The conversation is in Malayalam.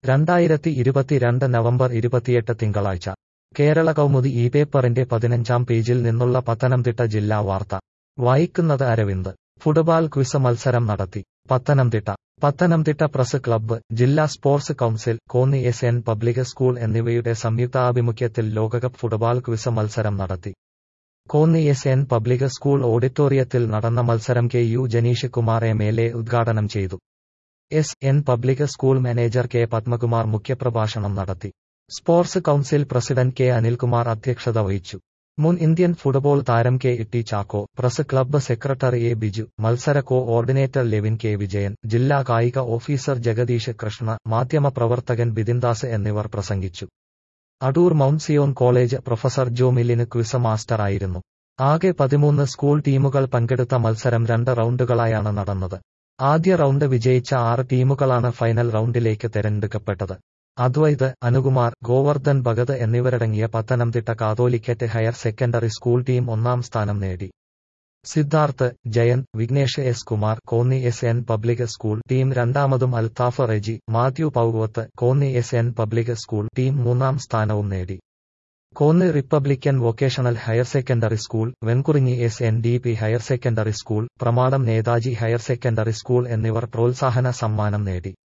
രണ്ടായിരത്തി ഇരുപത്തിരണ്ട് നവംബർ ഇരുപത്തിയെട്ട് തിങ്കളാഴ്ച കേരള കൗമുദി ഈ പേപ്പറിന്റെ പതിനഞ്ചാം പേജിൽ നിന്നുള്ള പത്തനംതിട്ട ജില്ലാ വാർത്ത വായിക്കുന്നത് അരവിന്ദ് ഫുട്ബോൾ ക്വിസ് മത്സരം നടത്തി പത്തനംതിട്ട പത്തനംതിട്ട പ്രസ് ക്ലബ്ബ് ജില്ലാ sports council Konni S N public school എന്നിവയുടെ സംയുക്താഭിമുഖ്യത്തിൽ ലോകകപ്പ് ഫുട്ബോൾ ക്വിസ് മത്സരം നടത്തി Konni S N public school ഓഡിറ്റോറിയത്തിൽ നടന്ന മത്സരം K U Janeesh Kumar M L A ഉദ്ഘാടനം ചെയ്തു S N public school manager K Padmakumar മുഖ്യപ്രഭാഷണം നടത്തി sports council president K Anilkumar അധ്യക്ഷത വഹിച്ചു മുൻ ഇന്ത്യൻ ഫുട്ബോൾ താരം K Itty Chacko press club secretary A Biju മത്സര കോ ഓർഡിനേറ്റർ ലെവിൻ കെ വിജയൻ ജില്ലാ കായിക ഓഫീസർ ജഗദീഷ് കൃഷ്ണ മാധ്യമപ്രവർത്തകൻ ബിതിൻദാസ് എന്നിവർ പ്രസംഗിച്ചു Adoor Mount Zion college professor Jo മില്ലിന് ക്വിസ് മാസ്റ്റർ ആയിരുന്നു ആകെ പതിമൂന്ന് സ്കൂൾ ടീമുകൾ പങ്കെടുത്ത മത്സരം രണ്ട് റൗണ്ടുകളായാണ് നടന്നത് ആദ്യ റൗണ്ട് വിജയിച്ച ആറ് ടീമുകളാണ് ഫൈനൽ റൗണ്ടിലേക്ക് തെരഞ്ഞെടുക്കപ്പെട്ടത് അദ്വൈത് അനുകുമാർ ഗോവർദ്ധൻ ഭഗത് എന്നിവരടങ്ങിയ Pathanamthitta Catholicate higher secondary school team ഒന്നാം സ്ഥാനം നേടി Siddharth Jayan Vignesh S Kumar Konni S N public school team രണ്ടാമതും Althaf Reji Mathew Powvath Konni S N public school team മൂന്നാം സ്ഥാനവും നേടി Konni Republican vocational higher secondary school Venkurinji S N D P higher secondary school Pramadom Netaji higher secondary school എന്നിവർ പ്രോത്സാഹന സമ്മാനം നേടി